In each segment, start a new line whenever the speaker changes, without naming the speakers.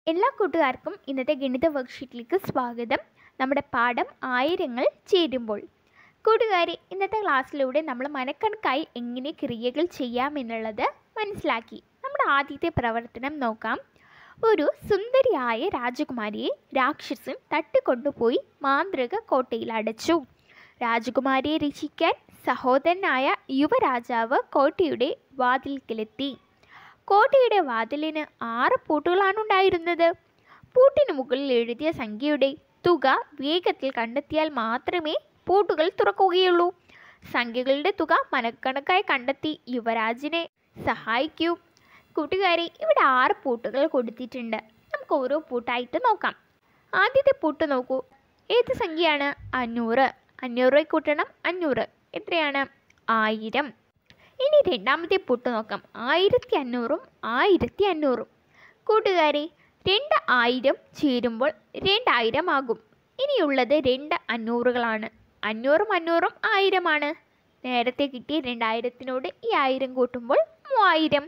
എല്ലാ കൂട്ടുകാർക്കും ഇന്നത്തെ ഗണിത വർക്ക്ഷീറ്റിലേക്ക് സ്വാഗതം നമ്മുടെ പാഠം ആയിരങ്ങൾ ചേരുമ്പോൾ കൂട്ടുകാരെ ഇന്നത്തെ ക്ലാസ്സിലൂടെ നമ്മൾ മനക്കണക്കായി എങ്ങനെ ക്രിയകൾ ചെയ്യാമെന്നുള്ളത് മനസ്സിലാക്കി നമ്മുടെ ആദ്യത്തെ പ്രവർത്തനം നോക്കാം ഒരു സുന്ദരിയായ രാജകുമാരിയെ രാക്ഷസൻ തട്ടിക്കൊണ്ടുപോയി മാന്ത്രിക കോട്ടയിൽ അടച്ചു രാജകുമാരിയെ രക്ഷിക്കാൻ സഹോദരനായ യുവരാജാവ് കോട്ടയുടെ വാതിൽക്കലെത്തി കോട്ടയുടെ വാതിലിന് ആറ് പൂട്ടുകളാണ് ഉണ്ടായിരുന്നത് പൂട്ടിന് മുകളിൽ എഴുതിയ സംഖ്യയുടെ തുക വേഗത്തിൽ കണ്ടെത്തിയാൽ മാത്രമേ പൂട്ടുകൾ തുറക്കുകയുള്ളൂ സംഖ്യകളുടെ തുക മനക്കണക്കായി കണ്ടെത്തി യുവരാജിനെ സഹായിക്കൂ കൂട്ടുകാരെ ഇവിടെ ആറ് പൂട്ടുകൾ കൊടുത്തിട്ടുണ്ട് നമുക്ക് ഓരോ പൂട്ടായിട്ട് നോക്കാം ആദ്യത്തെ പൂട്ട് നോക്കൂ ഏത് സംഖ്യയാണ് അഞ്ഞൂറ് അഞ്ഞൂറ് കൂട്ടണം അഞ്ഞൂറ് എത്രയാണ് ആയിരം ഇനി രണ്ടാമത്തെ പൂട്ട് നോക്കാം ആയിരത്തി അഞ്ഞൂറും ആയിരത്തി അഞ്ഞൂറും കൂട്ടുകാരെ രണ്ട് ആയിരം ചേരുമ്പോൾ രണ്ടായിരം ആകും ഇനിയുള്ളത് രണ്ട് അഞ്ഞൂറുകളാണ് അഞ്ഞൂറും അഞ്ഞൂറും ആയിരമാണ് നേരത്തെ കിട്ടിയ രണ്ടായിരത്തിനോട് ഈ ആയിരം കൂട്ടുമ്പോൾ മൂവായിരം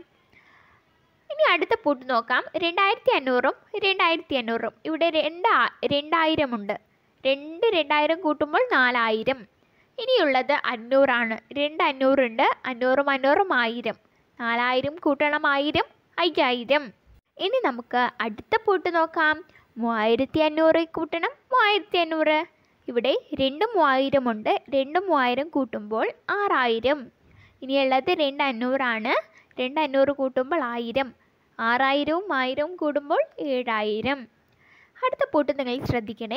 ഇനി അടുത്ത പൂട്ട് നോക്കാം രണ്ടായിരത്തി അഞ്ഞൂറും രണ്ടായിരത്തി അഞ്ഞൂറും ഇവിടെ രണ്ട് ആ- രണ്ടായിരമുണ്ട് രണ്ട് രണ്ടായിരം കൂട്ടുമ്പോൾ നാലായിരം ഇനിയുള്ളത് അഞ്ഞൂറാണ് രണ്ട് അഞ്ഞൂറുണ്ട് അഞ്ഞൂറും അഞ്ഞൂറും ആയിരം നാലായിരം കൂട്ടണം ആയിരം അയ്യായിരം ഇനി നമുക്ക് അടുത്ത പൂട്ട് നോക്കാം മൂവായിരത്തി അഞ്ഞൂറ് കൂട്ടണം മൂവായിരത്തി അഞ്ഞൂറ് ഇവിടെ രണ്ട് മൂവായിരം ഉണ്ട് രണ്ട് മൂവായിരം കൂട്ടുമ്പോൾ ആറായിരം ഇനിയുള്ളത് രണ്ട് അഞ്ഞൂറാണ് രണ്ട് അഞ്ഞൂറ് കൂട്ടുമ്പോൾ ആയിരം ആറായിരവും ആയിരവും കൂടുമ്പോൾ ഏഴായിരം അടുത്ത പൂട്ട് നിങ്ങൾ ശ്രദ്ധിക്കണേ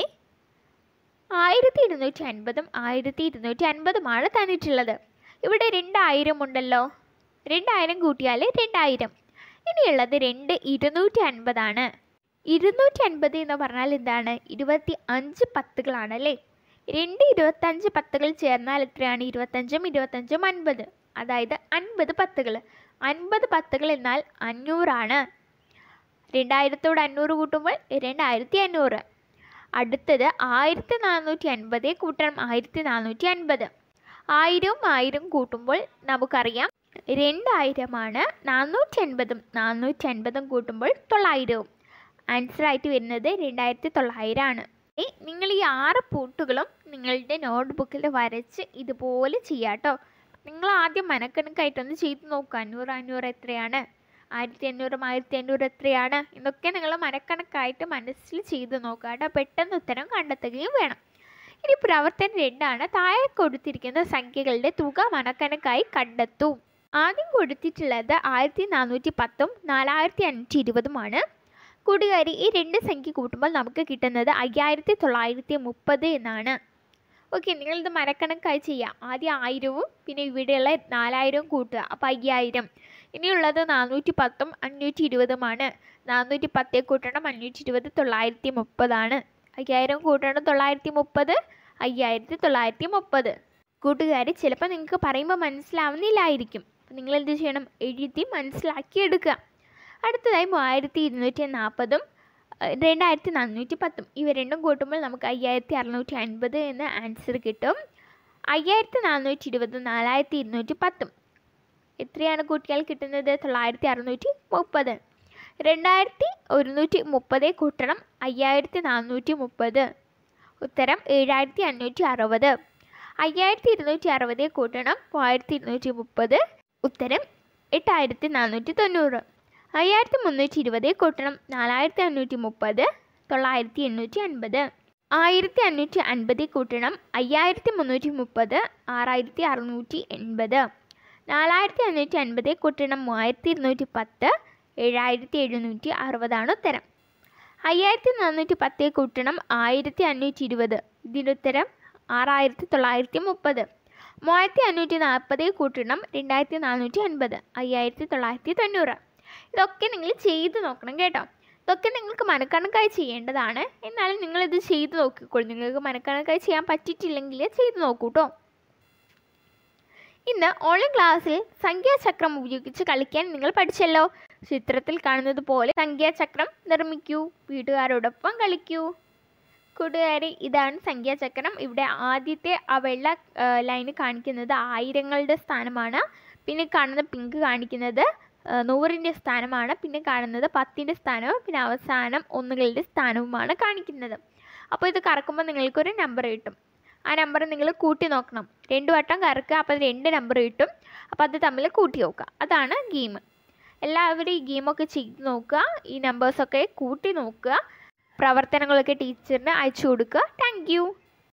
ആയിരത്തി ഇരുന്നൂറ്റി അൻപതും ആയിരത്തി ഇരുന്നൂറ്റി അൻപതുമാണ് തന്നിട്ടുള്ളത് ഇവിടെ രണ്ടായിരം ഉണ്ടല്ലോ രണ്ടായിരം കൂട്ടിയാൽ രണ്ടായിരം ഇനിയുള്ളത് രണ്ട് ഇരുന്നൂറ്റി അൻപതാണ് ഇരുന്നൂറ്റി അൻപത് എന്ന് പറഞ്ഞാൽ എന്താണ് ഇരുപത്തി അഞ്ച് പത്തുകളാണ് അല്ലേ രണ്ട് ഇരുപത്തഞ്ച് പത്തുകൾ ചേർന്നാൽ എത്രയാണ് ഇരുപത്തഞ്ചും ഇരുപത്തഞ്ചും അൻപത് അതായത് അൻപത് പത്തുകൾ അൻപത് പത്തുകൾ എന്നാൽ അഞ്ഞൂറാണ് രണ്ടായിരത്തോട് അഞ്ഞൂറ് കൂട്ടുമ്പോൾ രണ്ടായിരത്തി അഞ്ഞൂറ് അടുത്തത് ആയിരത്തി നാനൂറ്റി അൻപത് കൂട്ടണം ആയിരത്തി നാനൂറ്റി അൻപത് ആയിരവും ആയിരം കൂട്ടുമ്പോൾ നമുക്കറിയാം രണ്ടായിരമാണ് നാനൂറ്റി അൻപതും നാനൂറ്റി അൻപതും കൂട്ടുമ്പോൾ തൊള്ളായിരവും ആൻസറായിട്ട് വരുന്നത് രണ്ടായിരത്തി തൊള്ളായിരമാണ് നിങ്ങൾ ഈ ആറ് പൂട്ടുകളും നിങ്ങളുടെ നോട്ട്ബുക്കിൽ വരച്ച് ഇതുപോലെ ചെയ്യാട്ടോ നിങ്ങൾ ആദ്യം മനക്കണക്കായിട്ടൊന്ന് ചെയ്ത് നോക്കുക അഞ്ഞൂറ് അഞ്ഞൂറ് എത്രയാണ് ആയിരത്തി അഞ്ഞൂറും ആയിരത്തി അഞ്ഞൂറ് എത്രയാണ് എന്നൊക്കെ നിങ്ങൾ മനക്കണക്കായിട്ട് മനസ്സിൽ ചെയ്ത് നോക്കുക കേട്ടോ പെട്ടെന്ന് ഉത്തരം കണ്ടെത്തുകയും വേണം ഇനി പ്രവർത്തനം രണ്ടാണ് താഴെ കൊടുത്തിരിക്കുന്ന സംഖ്യകളുടെ തുക മനക്കണക്കായി കണ്ടെത്തൂ ആദ്യം കൊടുത്തിട്ടുള്ളത് ആയിരത്തി നാനൂറ്റി പത്തും നാലായിരത്തി അഞ്ഞൂറ്റി ഇരുപതുമാണ് കൂട്ടുകാരി ഈ രണ്ട് സംഖ്യ കൂട്ടുമ്പോൾ നമുക്ക് കിട്ടുന്നത് അയ്യായിരത്തി തൊള്ളായിരത്തി മുപ്പത് എന്നാണ് ഓക്കെ നിങ്ങളിത് മരക്കണക്കായി ചെയ്യുക ആദ്യം ആയിരവും പിന്നെ ഇവിടെയുള്ള നാലായിരവും കൂട്ടുക അപ്പോൾ അയ്യായിരം ഇനിയുള്ളത് നാനൂറ്റി പത്തും അഞ്ഞൂറ്റി ഇരുപതുമാണ് നാനൂറ്റി പത്തേ കൂട്ടണം അഞ്ഞൂറ്റി ഇരുപത് തൊള്ളായിരത്തി മുപ്പതാണ് അയ്യായിരം കൂട്ടണം തൊള്ളായിരത്തി മുപ്പത് അയ്യായിരത്തി തൊള്ളായിരത്തി മുപ്പത് കൂട്ടുകാർ ചിലപ്പോൾ നിങ്ങൾക്ക് പറയുമ്പോൾ മനസ്സിലാവുന്നില്ലായിരിക്കും അപ്പോൾ നിങ്ങൾ എന്ത് ചെയ്യണം എഴുതി മനസ്സിലാക്കി എടുക്കുക അടുത്തതായി മൂവായിരത്തി ഇരുന്നൂറ്റി നാൽപ്പതും രണ്ടായിരത്തി നാനൂറ്റി പത്തും ഇവ രണ്ടും കൂട്ടുമ്പോൾ നമുക്ക് അയ്യായിരത്തി അറുന്നൂറ്റി അൻപത് എന്ന ആൻസർ കിട്ടും അയ്യായിരത്തി നാനൂറ്റി ഇരുപതും നാലായിരത്തി ഇരുന്നൂറ്റി പത്തും എത്രയാണ് കൂട്ടിയാൽ കിട്ടുന്നത് തൊള്ളായിരത്തി അറുന്നൂറ്റി മുപ്പത് രണ്ടായിരത്തി ഒരുന്നൂറ്റി മുപ്പത് കൂട്ടണം അയ്യായിരത്തി നാനൂറ്റി മുപ്പത് ഉത്തരം ഏഴായിരത്തി അഞ്ഞൂറ്റി അറുപത് അയ്യായിരത്തി ഇരുന്നൂറ്റി അറുപത് കൂട്ടണം മൂവായിരത്തി ഇരുന്നൂറ്റി മുപ്പത് ഉത്തരം എട്ടായിരത്തി നാനൂറ്റി തൊണ്ണൂറ് അയ്യായിരത്തി മുന്നൂറ്റി ഇരുപത് കൂട്ടണം നാലായിരത്തി അഞ്ഞൂറ്റി മുപ്പത് തൊള്ളായിരത്തി എണ്ണൂറ്റി അൻപത് ആയിരത്തി അഞ്ഞൂറ്റി അൻപത് കൂട്ടണം അയ്യായിരത്തി മുന്നൂറ്റി മുപ്പത് ആറായിരത്തി അറുന്നൂറ്റി എൺപത് നാലായിരത്തി അഞ്ഞൂറ്റി അൻപത് കൂട്ടണം മൂവായിരത്തി ഇരുന്നൂറ്റി പത്ത് ഏഴായിരത്തി എഴുന്നൂറ്റി അറുപതാണ് ഉത്തരം അയ്യായിരത്തി നാനൂറ്റി പത്ത് കൂട്ടണം ആയിരത്തി അഞ്ഞൂറ്റി ഇരുപത് ഇതിൻ്റെ ഉത്തരം ആറായിരത്തി തൊള്ളായിരത്തി മുപ്പത് മൂവായിരത്തി അഞ്ഞൂറ്റി നാൽപ്പത് കൂട്ടണം രണ്ടായിരത്തി നാനൂറ്റി അൻപത് അയ്യായിരത്തി തൊള്ളായിരത്തി തൊണ്ണൂറ് ഇതൊക്കെ നിങ്ങൾ ചെയ്ത് നോക്കണം കേട്ടോ ഇതൊക്കെ നിങ്ങൾക്ക് മനക്കണക്കായി ചെയ്യേണ്ടതാണ് എന്നാലും നിങ്ങളിത് ചെയ്ത് നോക്കിക്കോളൂ നിങ്ങൾക്ക് മനക്കണക്കായി ചെയ്യാൻ പറ്റിയിട്ടില്ലെങ്കിൽ ചെയ്ത് നോക്കൂ കേട്ടോ ഇന്ന് ഓൺലൈൻ ക്ലാസ്സിൽ സംഖ്യാചക്രം ഉപയോഗിച്ച് കളിക്കാൻ നിങ്ങൾ പഠിച്ചല്ലോ ചിത്രത്തിൽ കാണുന്നത് പോലെ സംഖ്യാചക്രം നിർമ്മിക്കൂ വീട്ടുകാരോടൊപ്പം കളിക്കൂ കൂട്ടുകാരെ ഇതാണ് സംഖ്യാചക്രം ഇവിടെ ആദ്യത്തെ ആ വെള്ള ലൈന് കാണിക്കുന്നത് ആയിരങ്ങളുടെ സ്ഥാനമാണ് പിന്നെ കാണുന്ന പിങ്ക് കാണിക്കുന്നത് നൂറിൻ്റെ സ്ഥാനമാണ് പിന്നെ കാണുന്നത് പത്തിൻ്റെ സ്ഥാനവും പിന്നെ അവസാനം ഒന്നുകളുടെ സ്ഥാനവുമാണ് കാണിക്കുന്നത് അപ്പോൾ ഇത് കറക്കുമ്പോൾ നിങ്ങൾക്കൊരു നമ്പർ കിട്ടും ആ നമ്പർ നിങ്ങൾ കൂട്ടി നോക്കണം രണ്ട് വട്ടം കറക്കുക അപ്പോൾ രണ്ട് നമ്പർ കിട്ടും അപ്പോൾ അത് തമ്മിൽ കൂട്ടി നോക്കുക അതാണ് ഗെയിം എല്ലാവരും ഈ ഗെയിമൊക്കെ ചെയ്ത് നോക്കുക ഈ നമ്പേഴ്സൊക്കെ കൂട്ടി നോക്കുക പ്രവർത്തനങ്ങളൊക്കെ ടീച്ചറിന് അയച്ചു കൊടുക്കുക താങ്ക്